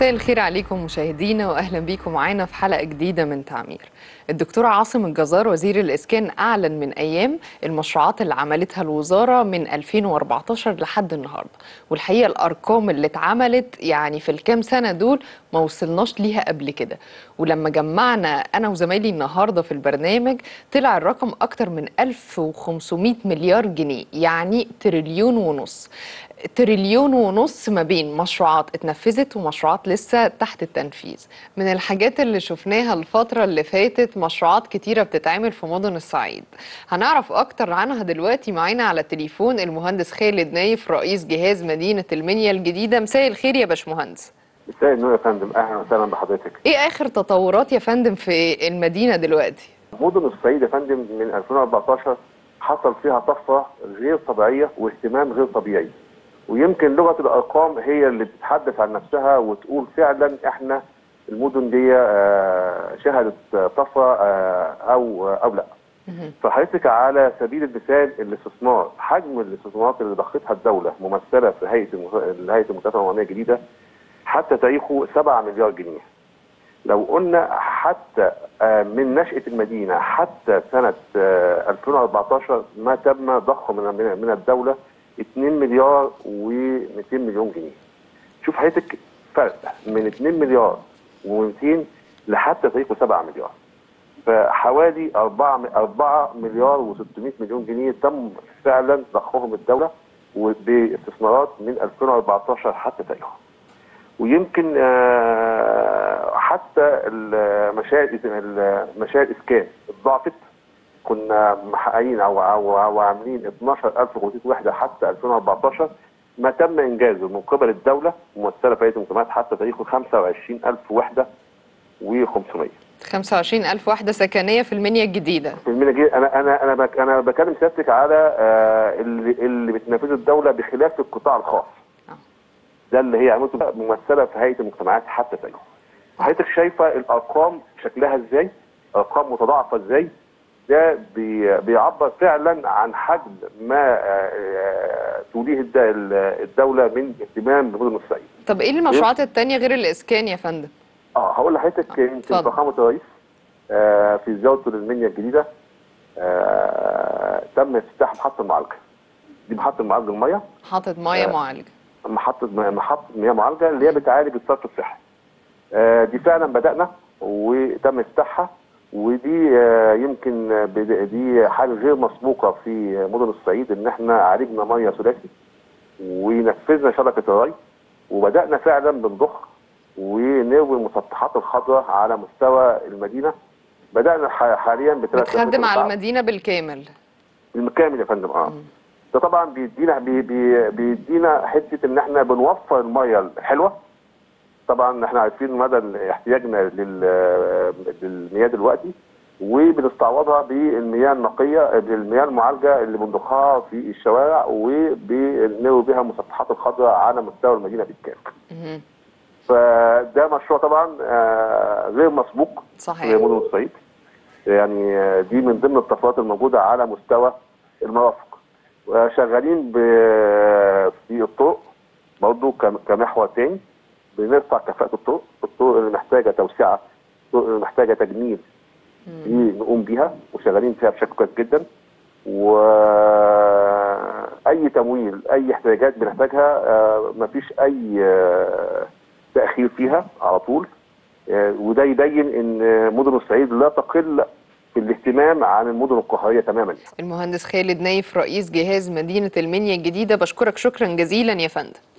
مساء الخير عليكم مشاهدينا واهلا بيكم معانا في حلقه جديده من تعمير. الدكتور عاصم الجزار وزير الاسكان اعلن من ايام المشروعات اللي عملتها الوزاره من 2014 لحد النهارده، والحقيقه الارقام اللي اتعملت يعني في الكام سنه دول ما وصلناش ليها قبل كده، ولما جمعنا انا وزمايلي النهارده في البرنامج طلع الرقم اكتر من 1500 مليار جنيه، يعني تريليون ونص. تريليون ونص ما بين مشروعات اتنفذت ومشروعات لسه تحت التنفيذ من الحاجات اللي شفناها الفترة اللي فاتت مشروعات كتيرة بتتعمل في مدن الصعيد هنعرف أكتر عنها دلوقتي معانا على التليفون المهندس خالد نايف رئيس جهاز مدينة المنيا الجديدة مساء الخير يا باشمهندس مساء النور يا فندم اهلا وسهلا بحضرتك ايه اخر تطورات يا فندم في المدينة دلوقتي مدن الصعيد يا فندم من 2014 حصل فيها طفره غير طبيعيه واهتمام غير طبيعي ويمكن لغه الارقام هي اللي بتتحدث عن نفسها وتقول فعلا احنا المدن دي آه، شهدت طفره آه، او او لا فحضرتك على سبيل المثال الاستثمار حجم الاستثمارات اللي ضختها الدوله ممثله في هيئه المخ- هيئه المكافاه العمرانيه الجديده حتى تاريخه 7 مليار جنيه لو قلنا حتى آه، من نشأة المدينة حتى سنة آه، 2014 ما تم ضخه من من- من الدولة 2 مليار و200 مليون جنيه. شوف حضرتك فرق من 2 مليار و200 لحتى تاريخه 7 مليار. فحوالي 4 4 مليار و600 مليون جنيه تم فعلا ضخهم الدولة وباستثمارات من 2014 حتى تاريخه. ويمكن آه، حتى المشاريع مشاريع الاسكان اتضاعفت كنا محققين او او او عاملين 12500 وحده حتى 2014 ما تم انجازه من قبل الدوله ممثله في هيئه المجتمعات حتى تاريخه 25000 وحده و500 25000 وحدة سكنية في المنيا الجديدة في المينا جي انا انا انا بك انا بكلم سيادتك على آه، اللي اللي بتنفذه الدوله بخلاف القطاع الخاص آه. ده اللي هي عملته ممثله في هيئه المجتمعات حتى تاريخه حضرتك شايفه الارقام شكلها ازاي ارقام متضاعفه ازاي ده بي- بيعبر فعلا عن حجم ما آه، آه، توليه الد- الدوله من اهتمام بمدن الصعيد طب ايه المشروعات التانية غير الاسكان يا فندم اه هقول لحضرتك يمكن اتفضل. فخامه الرئيس آه في زيارته للمنيا الجديده آه تم افتتاح محطه المعالجه دي محطه معالجه الميه حاطط مية آه. معالجة محطه محطه مياه معالجه اللي هي بتعالج الصرف الصحي آه دي فعلا بدانا وتم افتتاحها ودي آه يمكن آه، بد- دي حاجه غير مسبوقه في مدن الصعيد ان احنا عالجنا ميه ثلاثي ونفذنا شبكه الري وبدانا فعلا بنضخ ونروي المسطحات الخضراء على مستوى المدينه بدانا ح- حاليا بثلاث بتخدم على المدينة بالكامل بالكامل يا فندم اه ده طبعا بيدينا بي بي بيدينا حته ان احنا بنوفر الميه الحلوه طبعا احنا عارفين مدى احتياجنا لل- للمياه دلوقتي وبنستعوضها بالمياه النقيه بالمياه المعالجه اللي بنضخها في الشوارع وبنروي بها المسطحات الخضراء على مستوى المدينه بالكامل. مهم. فده مشروع طبعا آه، غير مسبوق في صحيح مدن الصعيد يعني آه، دي من ضمن الطفرات الموجوده على مستوى المرافق وشغالين ب- في الطرق برضه كم- كمحور تاني بنرفع كفاءه الطرق الطرق اللي محتاجه توسعه الطرق اللي محتاجه تجميل دي نقوم بيها وشغالين فيها بشكل كويس جدا واي تمويل اي احتياجات بنحتاجها آه، مفيش اي آه، تاخير فيها على طول آه، وده يبين ان مدن الصعيد لا تقل في الاهتمام عن المدن القهريه تماما المهندس خالد نايف رئيس جهاز مدينة المنيا الجديدة بشكرك شكرا جزيلا يا فندم